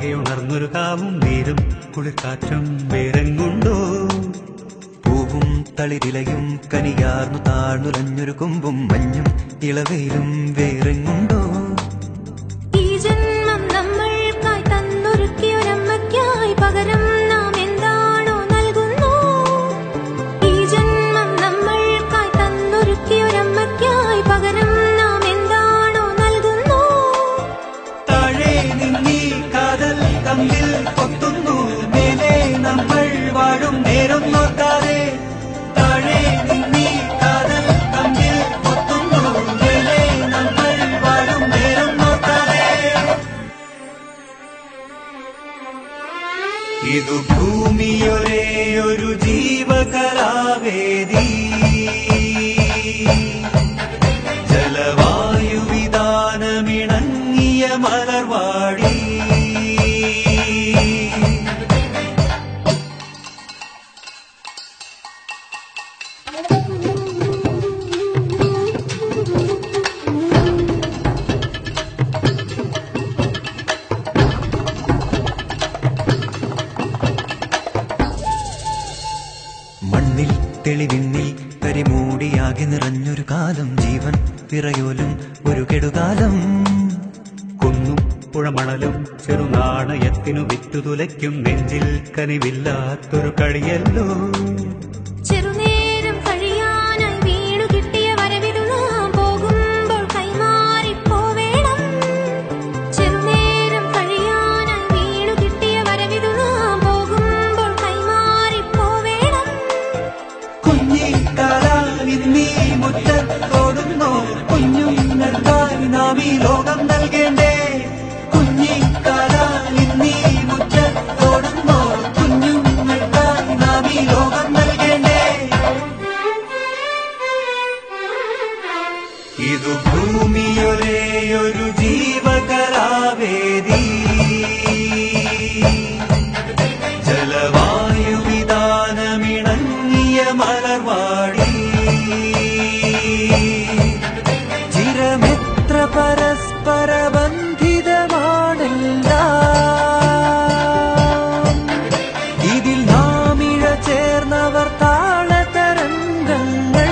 ആകെ ഉണർന്നൊരു കാവും നീരും കുളിർക്കാറ്റും വേറെങ്ങുണ്ടോ പൂവും തളിരിലയും കനിയാർന്നു താഴ്ന്നുലഞ്ഞൊരു കൊമ്പും മഞ്ഞും ഇളവയിലും വേറെങ്ങുണ്ടോ ഈ ജന്മം നമ്മൾക്കായി തന്നൊരുക്കിയൊരമ്മയ്ക്കായി പകരം നാം എന്താണോ നൽകുന്നു ഈ ജന്മം നമ്മൾക്കായി തന്നൊരുക്കിയൊരമ്മയ്ക്കായി പകരം നാം എന്താണോ നൽകുന്നു താഴെ നിന്നീ കാതൽ തമ്മിൽ കൊത്തുന്നു മേലെ നമ്മൾ വാഴും നേരം നോക്കാതെ താഴെ നിന്നീ കാതൽ തമ്മിൽ കൊത്തുന്നു മേലെ നമ്മൾ വാഴും നേരം നോക്കാതെ ഇതു ഭൂമിയൊരേ ഒരു ജീവകലാവേദി ജലവായുവിധാനമിണങ്ങിയ മലർവാടി മണ്ണിൽ തെളിവിണ്ണിൽ കരിമൂടിയാകെ നിറഞ്ഞൊരു കാലം ജീവൻ പിറയോലും ഒരു കെടുകാലം കുന്നും പുഴമണലും ചെറുനാണയത്തിനു വിറ്റുതുലയ്ക്കും നെഞ്ചിൽ കനിവില്ലാത്തൊരു കളിയല്ലോ ചെറുനേരം കഴിയാനായി വീണു കിട്ടിയ വരവിതു നാം പോകുമ്പോൾ കൈമാറിപ്പോവേണം ചെറുനേരം കഴിയാനായി വീണു കിട്ടിയ വരവിതു നാം പോകുമ്പോൾ കൈമാറിപ്പോവേണം കുഞ്ഞിക്കാലിന്നീ മുറ്റത്തോടുന്നോ കുഞ്ഞുങ്ങൾക്കായി നാം ഈ ലോകം നൽകേണ്ടേ കുഞ്ഞിക്കാലിന്നീ മുറ്റത്തോടുന്നോ കുഞ്ഞുങ്ങൾക്കായി നാം ഈ ലോകം നൽകേണ്ടേ ഇതു ഭൂമിയൊരേ ഒരു ജീവകലാവേദി ജലവായുവിധാനമിണങ്ങിയ മലർവാടി ചിരമെത്ര പരസ്പര ബന്ധിതമാണെല്ലാം ഇതിൽ നാം ഇഴ ചേർന്നവർ താളതരംഗങ്ങൾ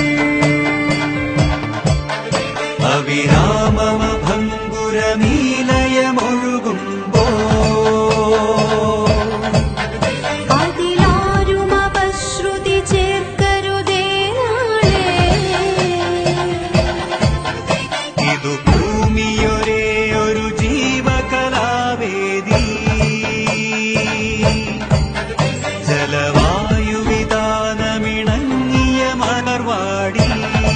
അവിരാമമഭങ്കുരമീലയമൊഴുകുമ്പോ അതിലാരും അപശ്രുതി ചേർക്കരുതേ നാളെ ഇതു ഭൂമിയൊരേ ഒരു ജീവകലാവേദി ജലവായുവിധാനമിണങ്ങിയ മലർവാടി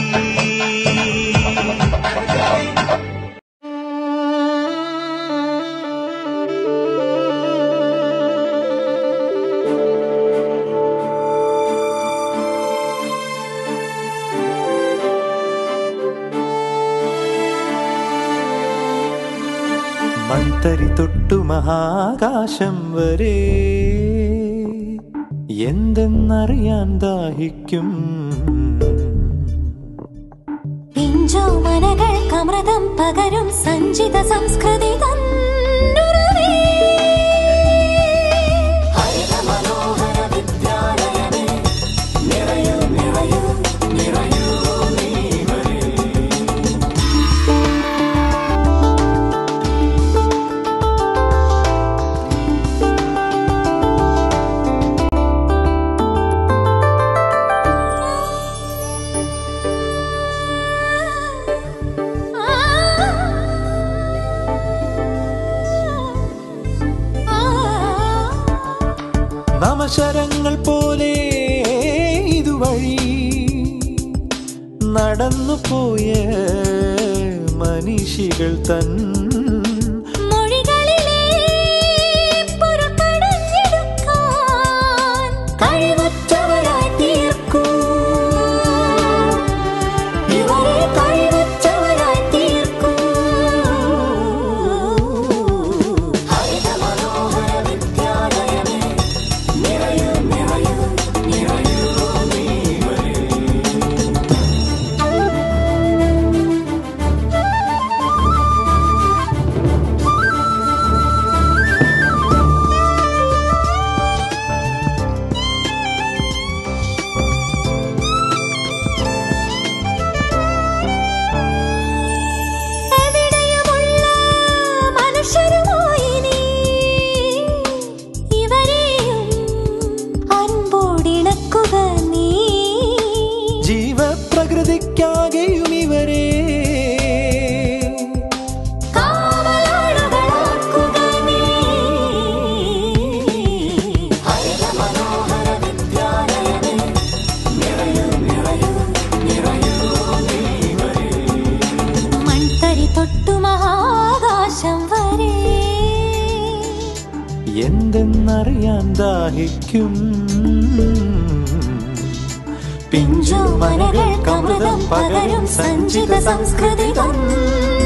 മൺതരി തൊട്ടു മഹാകാശം വരെ എന്തെന്നറിയാൻ ദാഹിക്കും പിഞ്ചോമനകൾക്കമൃതം പകരും സഞ്ചിത സംസ്കൃതി തന്നുറവേ ഹരിത മനോഹര വിദ്യാലയമേ നിറയൂ നിറയൂ നിറയൂ നീ വരൂ നമശരങ്ങൾ പോലെ ഇതുവഴി നടന്നു പോയ മനുഷ്യകൾ തൻ മൊഴികളിലെ പുറക്കടഞ്ഞെടുക്കാൻ കഴിവറ്റവരായി തീർക്കൂ ഇവരെ കഴിവറ്റവരായി തീർക്കൂ ഹരിത മനോഹര വിദ്യാലയമേ നിറയൂ നിറയൂ നിറയൂ നീ വരൂ എന്തെന്നറിയാൻ ദാഹിക്കും പിഞ്ചു മനകൾക്ക് അമൃതം പകരും സഞ്ചിത സംസ്കൃതികം